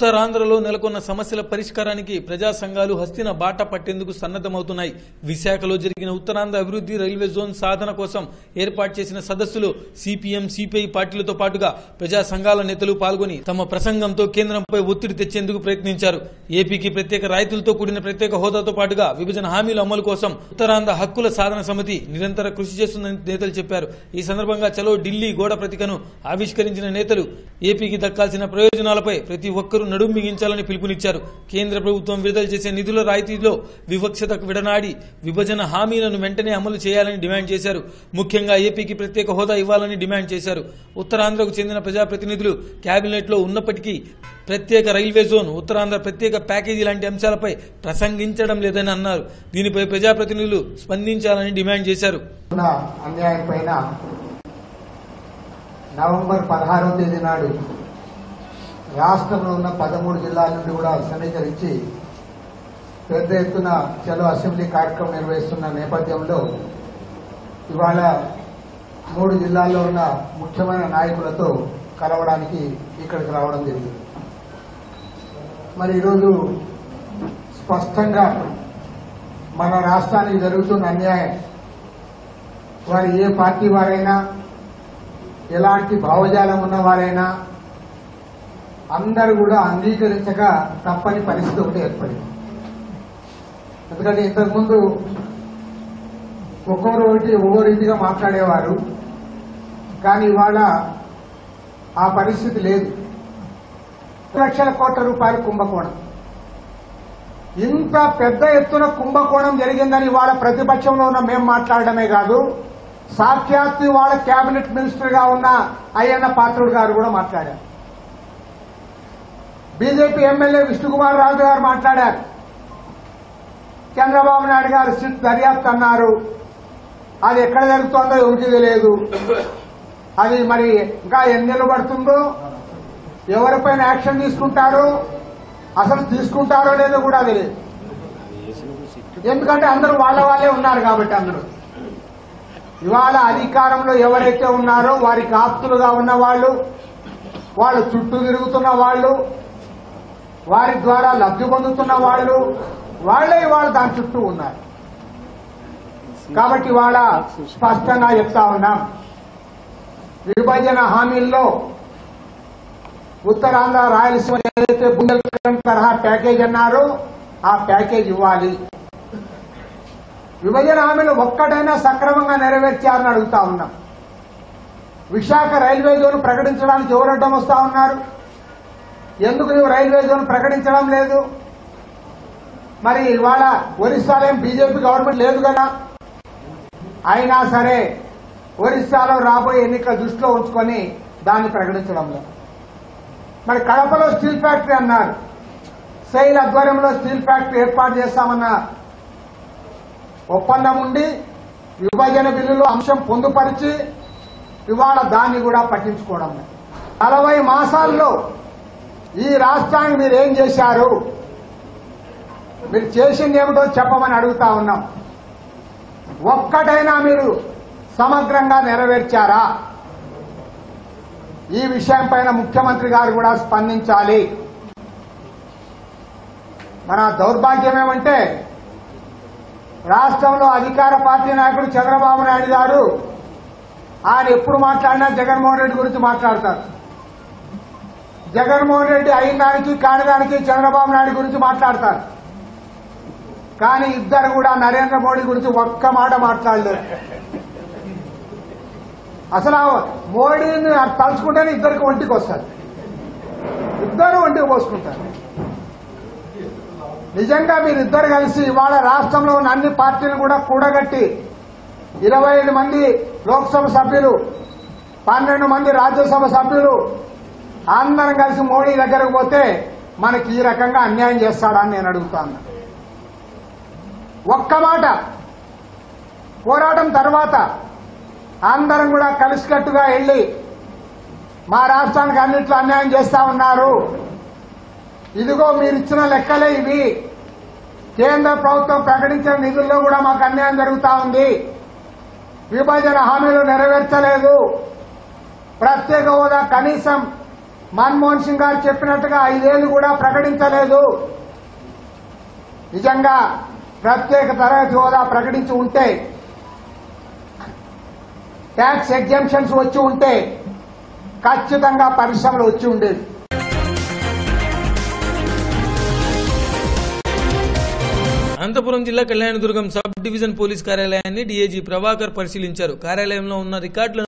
ఉత్తరాంధ్రలో నెలకొన్న సమస్యల పరిష్కారానికి ప్రజా సంఘాలు హస్తిన బాట పట్టేందుకు సన్నద్దమవుతున్నాయి విశాఖలో జరిగిన ఉత్తరాంధ్ర అభివృద్ధి రైల్వే జోన్ సాధన కోసం ఏర్పాటు చేసిన సదస్సులో సిపిఎం సిపిఐ పార్టీలతో పాటుగా ప్రజా సంఘాల నేతలు పాల్గొని తమ ప్రసంగంతో కేంద్రంపై ఒత్తిడి తెచ్చేందుకు ప్రయత్నించారు ఏపీకి ప్రత్యేక రాయితీలతో కూడిన ప్రత్యేక హోదాతో పాటుగా విభజన హామీల అమలు కోసం ఉత్తరాంధ్ర హక్కుల సాధన సమితి నిరంతర కృషి చేస్తుందని నేతలు చెప్పారు ఈ సందర్భంగా చలో ఢిల్లీ గోడ ప్రతికను ఆవిష్కరించిన నేతలు ఏపీకి దక్కాల్సిన ప్రయోజనాలపై ప్రతి ఒక్కరూ నడుం బిగించాలని పిలుపునిచ్చారు కేంద్ర ప్రభుత్వం విడుదల చేసే నిధుల రాయితీలో వివక్షతకు విడనాడి విభజన హామీలను వెంటనే అమలు చేయాలని డిమాండ్ చేశారు ముఖ్యంగా ఏపీకి ప్రత్యేక హోదా ఇవ్వాలని డిమాండ్ చేశారు ఉత్తరాంధ్రకు చెందిన ప్రజాప్రతినిధులు కేబినెట్ లో ఉన్నప్పటికీ ప్రత్యేక రైల్వే జోన్ ఉత్తరాంధ్ర ప్రత్యేక ప్యాకేజీ లాంటి అంశాలపై ప్రసంగించడం లేదని అన్నారు దీనిపై ప్రజాప్రతినిధులు స్పందించాలని డిమాండ్ చేశారు ఉన్న అన్యాయం పైన నవంబర్ పదహారవ తేదీ నాడు రాష్ట్రంలో ఉన్న పదమూడు జిల్లాల నుండి కూడా సమీకరించి పెద్ద ఎత్తున చలో అసెంబ్లీ కార్యక్రమం నిర్వహిస్తున్న నేపథ్యంలో ఇవాళ మూడు జిల్లాల్లో ఉన్న ముఖ్యమైన నాయకులతో కలవడానికి ఇక్కడికి రావడం జరిగింది మరి ఈరోజు స్పష్టంగా మన రాష్ట్రానికి జరుగుతున్న అన్యాయం వారు ఏ పార్టీ వారైనా ఎలాంటి భావజాలం ఉన్న వారైనా అందరూ కూడా అంగీకరించక తప్పని పరిస్థితి ఒకటి ఏర్పడింది ఎందుకంటే ఇంతకుముందు ఒక్కొక్కరు ఒకటి ఒక్కో రీతిగా మాట్లాడేవారు కానీ ఇవాళ ఆ పరిస్థితి లేదు లక్షల కోట్ల రూపాయల కుంభకోణం ఇంత పెద్ద ఎత్తున కుంభకోణం జరిగిందని వాళ్ళ ప్రతిపక్షంలో ఉన్న మేము మాట్లాడడమే కాదు సాక్షాత్తు వాళ్ళ కేబినెట్ మినిస్టర్ గా ఉన్న అయ్యన్న పాత్రుడు గారు కూడా మాట్లాడారు బీజేపీ ఎమ్మెల్యే విష్ణుకుమార్ రాజు గారు మాట్లాడారు చంద్రబాబు నాయుడు గారు సిట్ దర్యాప్తు అన్నారు అది ఎక్కడ జరుగుతుందో ఎవరికి తెలియదు అది మరి ఇంకా ఎన్ని నెలలు పడుతుందో ఎవరిపైన యాక్షన్ తీసుకుంటారు అసలు తీసుకుంటారో లేదో కూడా తెలియదు ఎందుకంటే అందరూ వాళ్ళ వాళ్ళే ఉన్నారు కాబట్టి అందరూ ఇవాళ అధికారంలో ఎవరైతే ఉన్నారో వారికి ఆప్తులుగా ఉన్న వాళ్ళు వాళ్ళు చుట్టూ తిరుగుతున్న వాళ్ళు వారి ద్వారా లబ్ధి పొందుతున్న వాళ్ళు వాళ్లే ఇవాళ దాని చుట్టూ ఉన్నారు కాబట్టి ఇవాళ స్పష్టంగా చెప్తా ఉన్నాం విభజన హామీల్లో ఉత్తరాంధ్ర రాయలసీమ ఏదైతే బుందేల్ఖండ్ తరహా ప్యాకేజ్ అన్నారో ఆ ప్యాకేజ్ ఇవ్వాలి విభజన హామీలు ఒక్కటైనా సక్రమంగా నెరవేర్చారని అడుగుతా ఉన్నాం విశాఖ రైల్వే జోన్ ప్రకటించడానికి ఎవరు అడ్డం వస్తా ఉన్నారు ఎందుకు నువ్వు రైల్వే జోన్ ప్రకటించడం లేదు మరి ఇవాళ ఒరిస్సాలో ఏం బీజేపీ గవర్నమెంట్ లేదు కదా అయినా సరే ఒరిస్సాలో రాబోయే ఎన్నికల దృష్టిలో ఉంచుకొని దాన్ని ప్రకటించడం లేదు మరి కడపలో స్టీల్ ఫ్యాక్టరీ అన్నారు సెయిల్ ఆధ్వర్యంలో స్టీల్ ఫ్యాక్టరీ ఏర్పాటు చేస్తామన్న ఒప్పందం ఉండి విభజన బిల్లులో అంశం పొందుపరిచి ఇవాళ దాన్ని కూడా పట్టించుకోవడం లేదు. నలభై మాసాల్లో ఈ రాష్ట్రానికి మీరు ఏం చేశారు మీరు చేసింది ఏమిటో చెప్పమని అడుగుతా ఉన్నాం ఒక్కటైనా మీరు సమగ్రంగా నెరవేర్చారా ఈ విషయం పైన ముఖ్యమంత్రి గారు కూడా స్పందించాలి మన దౌర్భాగ్యం ఏమంటే రాష్ట్రంలో అధికార పార్టీ నాయకుడు చంద్రబాబు నాయుడు గారు ఆయన ఎప్పుడు మాట్లాడినా జగన్మోహన్ రెడ్డి గురించి మాట్లాడతారు జగన్మోహన్ రెడ్డి అయిన దానికి కాని దానికి చంద్రబాబు నాయుడు గురించి మాట్లాడతారు కానీ ఇద్దరు కూడా నరేంద్ర మోడీ గురించి ఒక్క మాట మాట్లాడలేరు అసలు ఆ మోడీని తలుచుకుంటేనే ఇద్దరికి ఒంటికి వస్తారు ఇద్దరు ఒంటికి పోసుకుంటారు నిజంగా మీరిద్దరు కలిసి ఇవాళ రాష్ట్రంలో ఉన్న అన్ని పార్టీలను కూడా కూడగట్టి ఇరవై ఐదు మంది లోక్సభ సభ్యులు పన్నెండు మంది రాజ్యసభ సభ్యులు అందరం కలిసి మోడీ దగ్గరకు పోతే మనకి ఈ రకంగా అన్యాయం చేస్తాడని నేను అడుగుతాను ఒక్క మాట పోరాటం తర్వాత అందరం కూడా కలిసికట్టుగా వెళ్లి మా రాష్ట్రానికి అన్నిట్లో అన్యాయం చేస్తా ఉన్నారు ఇదిగో మీరు ఇచ్చిన లెక్కలే ఇవి కేంద్ర ప్రభుత్వం ప్రకటించిన నిధుల్లో కూడా మాకు అన్యాయం జరుగుతా ఉంది విభజన హామీలు నెరవేర్చలేదు ప్రత్యేక హోదా కనీసం మన్మోహన్ సింగ్ గారు చెప్పినట్టుగా ఐదేళ్లు కూడా ప్రకటించలేదు నిజంగా ప్రత్యేక తరగతి హోదా ప్రకటించి ఉంటే ట్యాక్స్ ఎగ్జామ్షన్స్ వచ్చి ఉంటే ఖచ్చితంగా పరిశ్రమలు వచ్చి ఉండేది అనంతపురం జిల్లా కళ్యాణదుర్గం సబ్ డివిజన్ పోలీస్ కార్యాలయాన్ని డీఐజీ ప్రభాకర్ పరిశీలించారు కార్యాలయంలో ఉన్న రికార్డులను